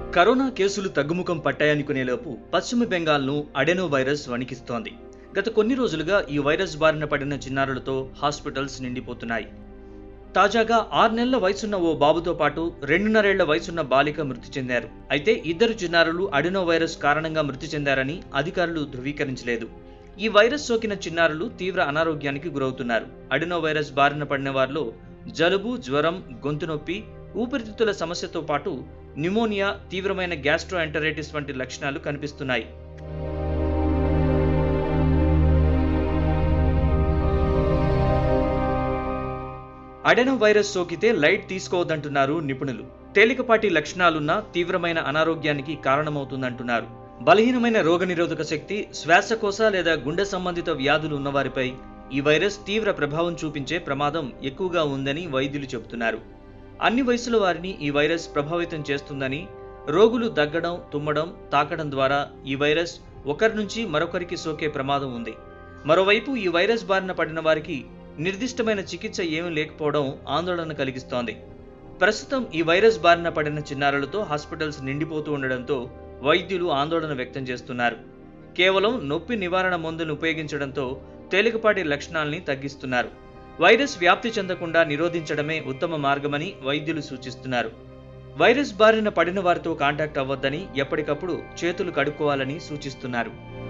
corona కేసులు తగ్గుముఖం పట్టాయనుకునేలోపు పశ్చిమ బెంగాల్ను అడెనో వైరస్ వణికిస్తోంది గత కొన్ని రోజులుగా ఈ వైరస్ బారిన పడిన చిన్నారులతో హాస్పిటల్స్ నిండిపోతున్నాయి తాజాగా ఆరు నెలల వయసున్న ఓ బాబుతో పాటు రెండున్నరేళ్ల వయసున్న బాలిక మృతి చెందారు అయితే ఇద్దరు చిన్నారులు అడినో వైరస్ కారణంగా మృతి చెందారని అధికారులు ధృవీకరించలేదు ఈ వైరస్ సోకిన చిన్నారులు తీవ్ర అనారోగ్యానికి గురవుతున్నారు అడినో వైరస్ బారిన పడిన వారిలో జలుబు జ్వరం గొంతు నొప్పి ఊపిరితిత్తుల సమస్యతో పాటు న్యూమోనియా తీవ్రమైన గ్యాస్ట్రోఎంటరైటిస్ వంటి లక్షణాలు కనిపిస్తున్నాయి అడెనో వైరస్ సోకితే లైట్ తీసుకోవద్దంటున్నారు నిపుణులు తేలికపాటి లక్షణాలున్న తీవ్రమైన అనారోగ్యానికి కారణమవుతుందంటున్నారు బలహీనమైన రోగనిరోధక శక్తి శ్వాసకోశ లేదా గుండె సంబంధిత వ్యాధులు ఉన్నవారిపై ఈ వైరస్ తీవ్ర ప్రభావం చూపించే ప్రమాదం ఎక్కువగా ఉందని వైద్యులు చెబుతున్నారు అన్ని వయసుల వారిని ఈ వైరస్ ప్రభావితం చేస్తుందని రోగులు దగ్గడం తుమ్మడం తాకడం ద్వారా ఈ వైరస్ ఒకరి నుంచి మరొకరికి సోకే ప్రమాదం ఉంది మరోవైపు ఈ వైరస్ బారిన పడిన వారికి నిర్దిష్టమైన చికిత్స ఏమీ లేకపోవడం ఆందోళన కలిగిస్తోంది ప్రస్తుతం ఈ వైరస్ బారిన పడిన చిన్నారులతో హాస్పిటల్స్ నిండిపోతూ ఉండడంతో వైద్యులు ఆందోళన వ్యక్తం చేస్తున్నారు కేవలం నొప్పి నివారణ మందులను ఉపయోగించడంతో తేలికపాటి లక్షణాల్ని తగ్గిస్తున్నారు వైరస్ వ్యాప్తి చెందకుండా నిరోధించడమే ఉత్తమ మార్గమని వైద్యులు సూచిస్తున్నారు వైరస్ బారిన పడిన వారితో కాంటాక్ట్ అవ్వద్దని ఎప్పటికప్పుడు చేతులు కడుక్కోవాలని సూచిస్తున్నారు